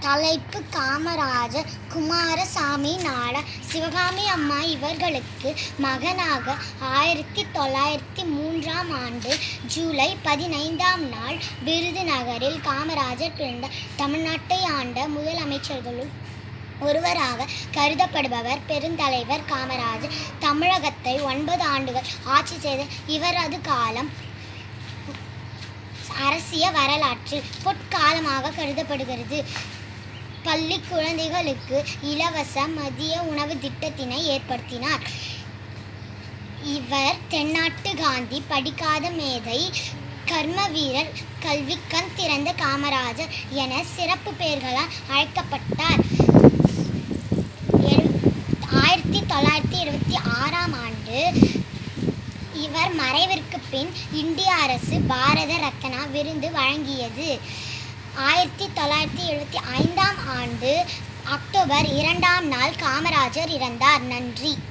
தலைப்பு காமராஜர் குமாரசாமி நாடார் சிவகாமி அம்மா இவர்களுக்கு மகனாக ஆயிரத்தி தொள்ளாயிரத்தி மூன்றாம் ஆண்டு ஜூலை பதினைந்தாம் நாள் விருதுநகரில் காமராஜர் பிறந்தார் தமிழ்நாட்டை ஆண்ட முதலமைச்சர்களுள் ஒருவராக கருதப்படுபவர் பெருந்தலைவர் காமராஜர் தமிழகத்தை ஒன்பது ஆண்டுகள் ஆட்சி செய்த இவரது காலம் அரசிய வரலாற்றில் பொற்காலமாக கருதப்படுகிறது பள்ளி குழந்தைகளுக்கு இலவச மதிய உணவு திட்டத்தினை ஏற்படுத்தினார் இவர் தென்னாட்டு காந்தி படிக்காத மேதை கர்ம வீரர் கல்விக்கண் திறந்த காமராஜர் என சிறப்பு பெயர்களால் அழைக்கப்பட்டார் எழு- ஆயிரத்தி தொள்ளாயிரத்தி இருபத்தி ஆறாம் ஆண்டு இவர் மறைவிற்கு பின் இந்திய அரசு பாரத ரத்னா விருது வழங்கியது ஆயிரத்தி தொள்ளாயிரத்தி எழுபத்தி ஐந்தாம் ஆண்டு அக்டோபர் இரண்டாம் நாள் காமராஜர் இறந்தார் நன்றி